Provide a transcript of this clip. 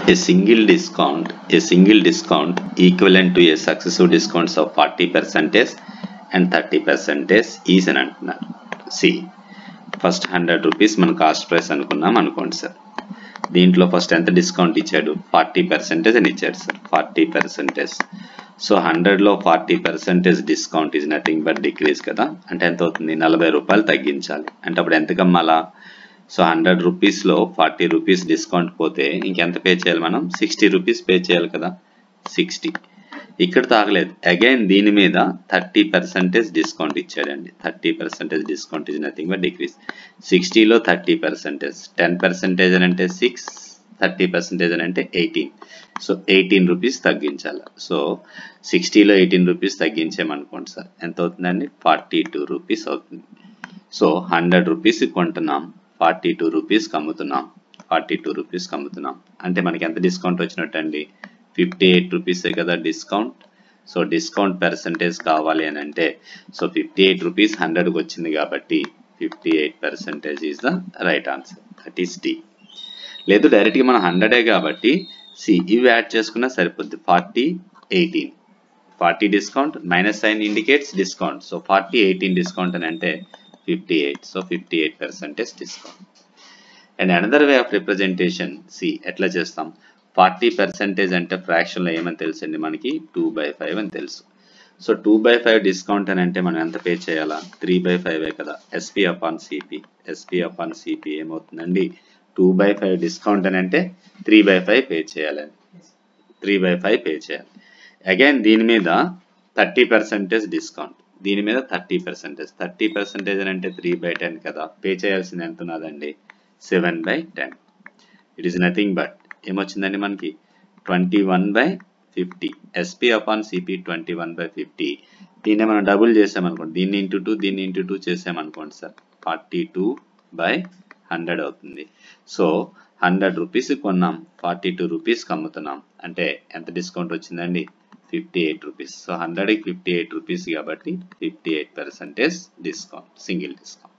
A single discount, a single discount equivalent to a successive discounts of 40 percentage and 30 percentage is అని అంటున్నారు see first hundred rupees మన cost price అనుకున్నాం అనుకోండి sir దీంట్లో first ఎంత discount ఇచ్చాడు forty percentage అని ఇచ్చాడు సార్ ఫార్టీ పర్సెంటేజ్ సో హండ్రెడ్లో forty percentage discount is nothing but decrease కదా అంటే ఎంత అవుతుంది నలభై రూపాయలు తగ్గించాలి అంటే అప్పుడు ఎంత కమ్మాలా సో హండ్రెడ్ రూపీస్లో ఫార్టీ రూపీస్ డిస్కౌంట్ పోతే ఇంకెంత పే చేయాలి మనం సిక్స్టీ రూపీస్ పే చేయాలి కదా సిక్స్టీ ఇక్కడ తాగలేదు అగైన్ దీని మీద థర్టీ పర్సెంటేజ్ డిస్కౌంట్ ఇచ్చాడండి thirty percentage discount is nothing but decrease సిక్స్టీలో థర్టీ పర్సెంటేజ్ టెన్ పర్సెంటేజ్ అని అంటే సిక్స్ థర్టీ పర్సెంటేజ్ అని అంటే ఎయిటీన్ సో ఎయిటీన్ రూపీస్ తగ్గించాలి సో సిక్స్టీలో ఎయిటీన్ రూపీస్ తగ్గించామనుకోండి సార్ ఎంత అవుతుందండి ఫార్టీ టూ రూపీస్ అవుతుంది సో హండ్రెడ్ రూపీస్ కొంటున్నాం ఫార్టీ టూ రూపీస్కి అమ్ముతున్నాం ఫార్టీ టూ రూపీస్కి అమ్ముతున్నాం అంటే మనకి ఎంత డిస్కౌంట్ వచ్చినట్టు అండి ఫిఫ్టీ ఎయిట్ రూపీసే కదా డిస్కౌంట్ సో డిస్కౌంట్ పర్సంటేజ్ కావాలి అని అంటే సో ఫిఫ్టీ ఎయిట్ రూపీస్ హండ్రెడ్కి వచ్చింది కాబట్టి fifty eight percentage is the right answer that is D లేదు డైరెక్ట్గా మనం హండ్రెడే కాబట్టి సి ఇవి యాడ్ చేసుకున్నా సరిపోద్ది forty eighteen forty discount minus sign indicates discount so forty eighteen discount అని అంటే fifty eight so fifty eight percentage discount and another way of representation see ఎట్లా చేస్తాం ఫార్టీ పర్సెంటేజ్ అంటే ఫ్రాక్షన్లో ఏమని తెలుసండి మనకి టూ బై ఫైవ్ అని తెలుసు so two by five discount అని అంటే మనం ఎంత పే చేయాలా త్రీ బై ఫైవ్ కదా SP upon CP SP upon CP ఏమవుతుందండి టూ బై ఫైవ్ డిస్కౌంట్ అని అంటే త్రీ బై ఫైవ్ పే చేయాలని త్రీ బై ఫైవ్ పే చేయాలి అగైన్ దీని మీద థర్టీ పర్సెంటేజ్ డిస్కౌంట్ దీని మీద థర్టీ పర్సెంటేజ్ థర్టీ పర్సెంటేజ్ అని అంటే త్రీ బై టెన్ కదా పే చేయాల్సింది ఎంత ఉన్నదండి seven by ten it is nothing but ఏమొచ్చిందండి మనకి twenty one by fifty SP upon CP twenty one by fifty దీన్ని మనం డబుల్ చేసామనుకోండి దీన్ని ఇంటూ టూ దీన్ని ఇంటూ టూ చేసామనుకోండి sir forty two by hundred అవుతుంది సో హండ్రెడ్ రూపీస్ కొన్నాం ఫార్టీ టూ రూపీస్కి అమ్ముతున్నాం అంటే ఎంత డిస్కౌంట్ వచ్చిందండి ఫిఫ్టీ ఎయిట్ రూపీస్ సో హండ్రెడ్కి ఫిఫ్టీ ఎయిట్ రూపీస్ కాబట్టి fifty eight percentage discount single discount